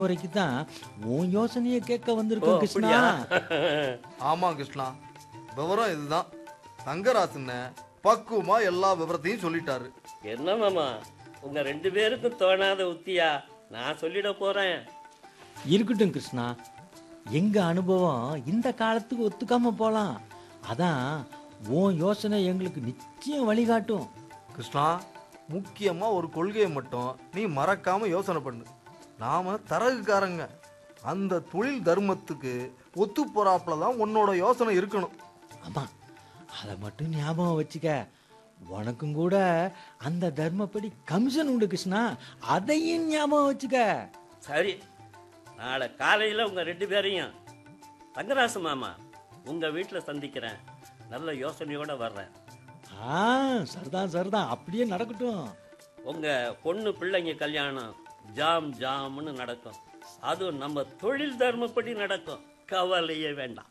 வரைக்கும் தான் உன் யோசனையை கேட்க ஓ வந்திருக்கோம் கிருஷ்ணா அப்படியா ஆமா கிருஷ்ணா விவரம் இதுதான் தங்கராசுன்னு பக்குவமா எல்லா விவரத்தையும் சொல்லிட்டாரு என்ன மாமா உங்க ரெண்டு பேருக்கும் தோணாத உத்தியா நான் சொல்லிட போறேன் இருக்கட்டும் கிருஷ்ணா எங்க அனுபவம் இந்த காலத்துக்கு ஒத்துக்காம போலாம் அதான் உன் யோசனை எங்களுக்கு நிச்சயம் வழிகாட்டும் கிருஷ்ணா முக்கியமா ஒரு கொள்கையை மட்டும் நீ மறக்காம யோசனை பண்ணு நாம தரகுக்காரங்க அந்த தொழில் தர்மத்துக்கு ஒத்து போறாப்புல தான் உன்னோட யோசனை இருக்கணும் ஆமா அதை மட்டும் ஞாபகம் வச்சுக்க உனக்கும் கூட அந்த தர்மப்படி கமிஷன் உண்டு கிருஷ்ணா அதையும் ஞாபகம் வச்சுக்க சரி நாளை காலையில உங்க ரெண்டு பேரையும் தங்கராசு மாமா உங்க வீட்டுல சந்திக்கிறேன் நல்ல யோசனையோட வர்றேன் ஆ சரிதான் சரிதான் அப்படியே நடக்கட்டும் உங்க பொண்ணு பிள்ளைங்க கல்யாணம் ஜாம் ஜாம்னு நடக்கும் அதுவும் நம்ம தொழில் தர்மப்படி நடக்கும் கவலையே வேண்டாம்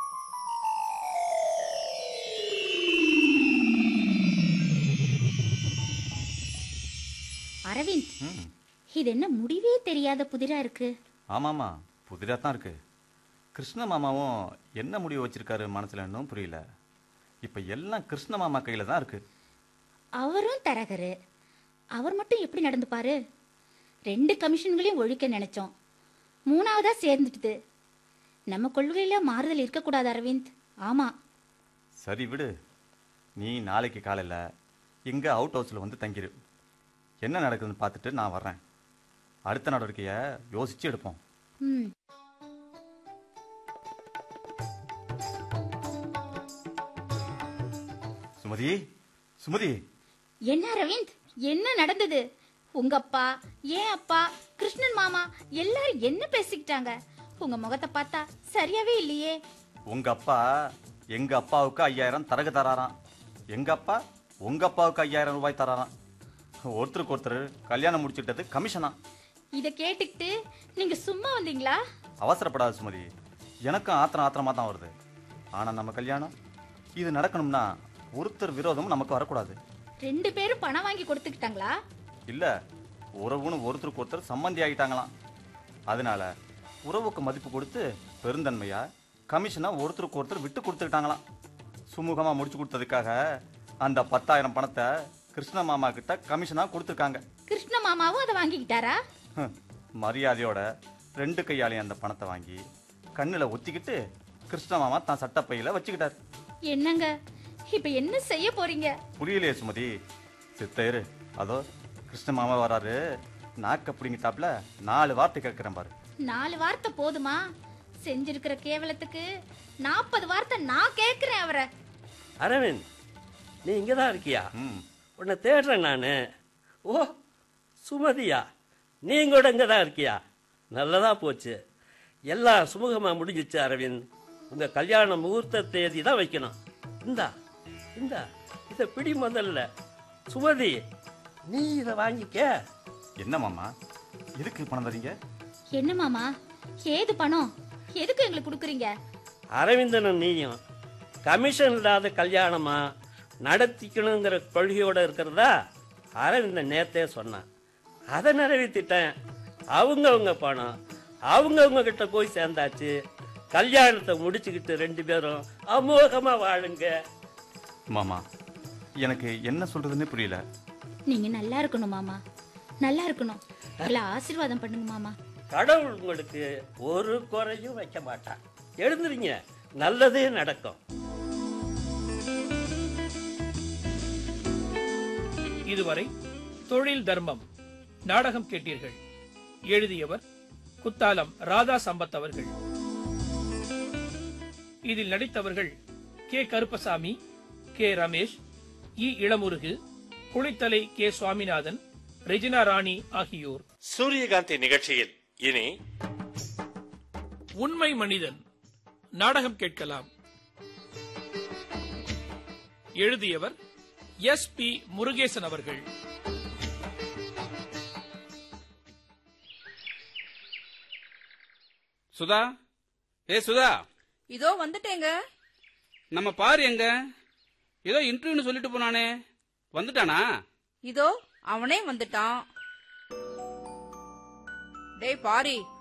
அரவிந்த் இது என்ன முடிவே தெரியாத புதிரா இருக்கு ஆமாம்மா புதிராக தான் இருக்கு கிருஷ்ண மாமாவும் என்ன முடிவு வச்சிருக்காரு மனசுல இன்னும் புரியல இப்போ எல்லாம் கிருஷ்ண மாமா கையில தான் இருக்கு அவரும் தரகரு அவர் மட்டும் எப்படி நடந்துப்பாரு ரெண்டு கமிஷன்களையும் ஒழிக்க நினைச்சோம் மூணாவதா சேர்ந்துட்டுது நம்ம கொள்கையில மாறுதல் இருக்கக்கூடாது அரவிந்த் ஆமா சரி விடு நீ நாளைக்கு காலையில் எங்க அவுட் ஹவுஸில் வந்து தங்கிரு என்ன நடக்குதுன்னு பார்த்துட்டு நான் வர்றேன் அடுத்த நடவடிக்கையை யோசிச்சு எடுப்போம் ம் சுமதி சுமதி என்ன அரவிந்த் என்ன நடந்தது உங்க அப்பா ஏன் அப்பா கிருஷ்ணன் மாமா எல்லாரும் என்ன பேசிக்கிட்டாங்க உங்க முகத்தை பார்த்தா சரியாவே இல்லையே உங்க அப்பா எங்க அப்பாவுக்கு ஐயாயிரம் தரகு தராராம் எங்க அப்பா உங்க அப்பாவுக்கு ஐயாயிரம் ரூபாய் தராராம் ஒருத்தருக்கு ஒருத்தர் கல்யாணம் முடிச்சுட்டது கமிஷனா இத கேட்டுக்கிட்டு நீங்க சும்மா வந்தீங்களா அவசரப்படாத சுமதி எனக்கும் ஆத்திரம் ஆத்திரமா தான் வருது ஆனா நம்ம கல்யாணம் இது நடக்கணும்னா ஒருத்தர் விரோதமும் நமக்கு வரக்கூடாது ரெண்டு பேரும் பணம் வாங்கி கொடுத்துக்கிட்டாங்களா இல்ல உறவுன்னு ஒருத்தருக்கு ஒருத்தர் சம்மந்தி ஆகிட்டாங்களாம் அதனால உறவுக்கு மதிப்பு கொடுத்து பெருந்தன்மையா கமிஷனை ஒருத்தருக்கு ஒருத்தர் விட்டு கொடுத்துக்கிட்டாங்களாம் சுமூகமா முடிச்சு கொடுத்ததுக்காக அந்த பத்தாயிரம் பணத்தை கிருஷ்ண மாமா கிட்ட கமிஷனா கொடுத்துருக்காங்க கிருஷ்ண மாமாவும் அதை வாங்கிக்கிட்டாரா ஹம், மரியாதையோட ரெண்டு கையாலையும் அந்த பணத்தை வாங்கி கண்ணுல ஒத்திக்கிட்டு கிருஷ்ண மாமா தான் சட்டப்பையில வச்சுக்கிட்டார் என்னங்க இப்ப என்ன செய்ய போறீங்க புரியலையே சுமதி சித்தயிரு அதோ கிருஷ்ண மாமா வராரு நாக்க பிடிங்கிட்டாப்ல நாலு வார்த்தை கேட்கிறேன் பாரு நாலு வார்த்தை போதுமா செஞ்சிருக்கிற கேவலத்துக்கு நாற்பது வார்த்தை நான் கேக்குறேன் அவரை அரவிந்த் நீ இங்கே தான் இருக்கியா ம் உன்னை தேடுறேன் நான் ஓ சுமதியா நீ கூட இங்கே தான் இருக்கியா நல்லதா போச்சு எல்லாம் சுமூகமாக முடிஞ்சிச்சு அரவிந்த் உங்கள் கல்யாண முகூர்த்த தேதி தான் வைக்கணும் இந்தா இந்தா இதை பிடி முதல்ல சுமதி நீ இதை வாங்கிக்க என்ன மாமா எதுக்கு பணம் தரீங்க என்ன மாமா ஏது பணம் எதுக்கு எங்களுக்கு கொடுக்குறீங்க அரவிந்தனும் நீயும் கமிஷன் இல்லாத கல்யாணமா நடத்திக்கணுங்கிற கொள்கையோட இருக்கிறதா அரவிந்தன் நேத்தே சொன்னான் அதை நிறைவேற்றிட்டேன் அவங்கவங்க பணம் அவங்கவங்க கிட்ட போய் சேர்ந்தாச்சு கல்யாணத்தை முடிச்சுக்கிட்டு ரெண்டு பேரும் அமோகமா வாழுங்க மாமா எனக்கு என்ன சொல்றதுன்னு புரியல நீங்க நல்லா இருக்கணும் மாமா நல்லா இருக்கணும் எல்லாம் ஆசீர்வாதம் பண்ணுங்க மாமா கடவுள் உங்களுக்கு ஒரு குறையும் வைக்க மாட்டான் எழுந்துறீங்க நல்லதே நடக்கும் இதுவரை தொழில் தர்மம் நாடகம் கேட்டீர்கள் எழுதியவர் குத்தாலம் ராதா சம்பத் அவர்கள் இதில் நடித்தவர்கள் K Karuppasamy K Ramesh E Ilamurugu Kulithalai K Swaminathan Regina Rani ஆகியோர் சூரியகாந்தி நிகழ்ச்சியில் இனி உண்மை மனிதன் நாடகம் கேட்கலாம் எழுதியவர் எஸ் பி முருகேசன் அவர்கள் சுதா ஏ சுதா இதோ வந்துட்டேங்க நம்ம பாரு எங்க ஏதோ இன்டர்வியூன்னு சொல்லிட்டு போனானே வந்துட்டானா இதோ அவனே வந்துட்டான் டேய் பாரி